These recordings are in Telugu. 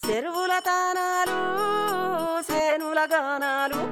చెరువుల తానాలు సేనుల గానాలు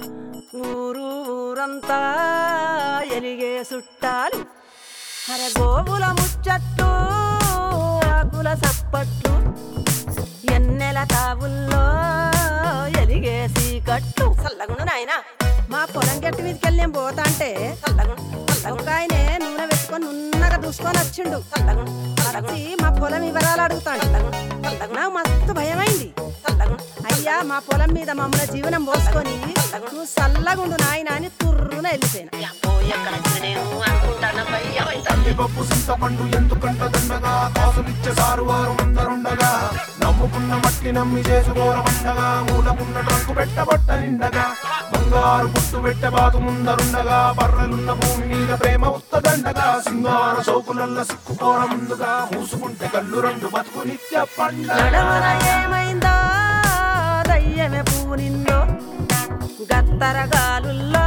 ఊరు ఊరంతా ఎలిగే చుట్టాలు అరే గోవుల ముచ్చట్లు ఆకుల సప్పట్లు ఎన్నెల తావుల్లో ఎలిగే సీకట్లు చల్లగుండు నాయనా మా పొలం గట్టి మీదకి వెళ్ళి నేను పోతా అంటే చల్లగుండు చల్లగుండు ఒక ఆయనే నూనె పెట్టుకొని నున్నగా దూసుకొని వచ్చిండు చల్లగుండు చల్లగుండు వచ్చి మా పొలం వివరాలు అడుగుతాడు చల్లగుండు చల్లగుండు నాకు మస్తు భయమైంది చల్లగుండు అయ్యా మా పొలం మీద మమ్మల్ని జీవనం పోసుకొని నువ్వు చల్లగుండు నాయన అని తుర్రున వెళ్ళిపోయినా ఎక్కడ నేను అనుకుంటాను కందిపప్పు చింతపండు ఎందుకంట దండగా కాసులిచ్చే సారు వారు అందరుండగా నమ్ముకున్న మట్టి నమ్మి చేసుకోర పండగా మూలకున్న ట్రంకు పెట్టబట్ట నిండగా బంగారు పుట్టు పెట్టె బాతు ముందరుండగా బర్రెలున్న భూమి మీద ప్రేమ ఉత్తదండగా సింగార చౌకులల్ల సిక్కుకోర ముందుగా మూసుకుంటే కళ్ళు రెండు బతుకు నిత్య పండగ నడవన ఏమైందో దయ్యమే పూనిందో గత్తర గాలుల్లో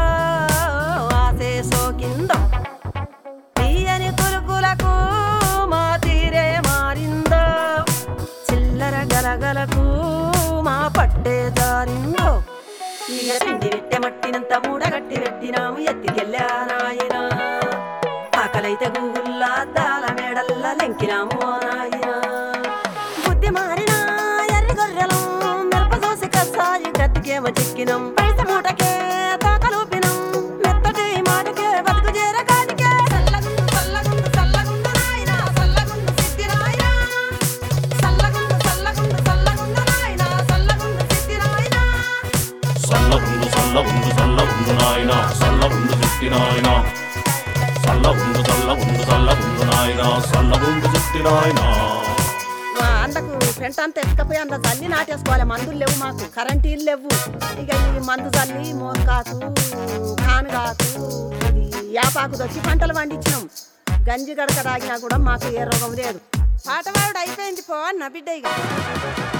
ఆసే సోకిందో తీయని కులుకులకు మా తీరే మారిందో చిల్లర గలగలకు మా పట్టే జారిందో ఇక పిండి పెట్టె మట్టినంత మూడగట్టి పెట్టినాము ఎత్తికెళ్ళా నాయనా ఆకలైతే గూగుల్లా అద్దాల మేడల్లా లెంకినాము ఓ నాయనా బుద్ధి మారినా ఎర్రి గొర్రెలం మిరప దోసి కసాయి గట్టికేమో చిక్కినం పైస మూటకే తాకలూపినం మెత్తటి మాటకే బతుకు చేర కాటికే చల్లగుండు చల్లగుండు చల్లగుండు నాయనా చల్లగుండు సిద్ధి నాయనా చల్లగుండు చల్లగుండు చల్లగుండు నాయనా చల్లగుండు సిద్ధి నాయనా సల్లగుండు సల్లగుండు సల్లగుండు నాయన సల్లగుండు చెట్టి నాయన సల్లగుండు సల్లగుండు సల్లగుండు నాయన సల్లగుండు చెట్టి నాయనా మా అందకు పెంట అంతా ఎత్తుకపోయి అంత చల్లి నాటేసుకోవాలి మందులు లేవు మాకు కరెంటీలు లేవు ఇక ఈ మందు చల్లి మోకాకు కానుగాకు ఇది యాపాకు దొచ్చి పంటలు పండించినాం గంజి గడక తాగినా కూడా మాకు ఏ రోగం లేదు పాటవాడు అయిపోయింది పో అన్న బిడ్డ ఇక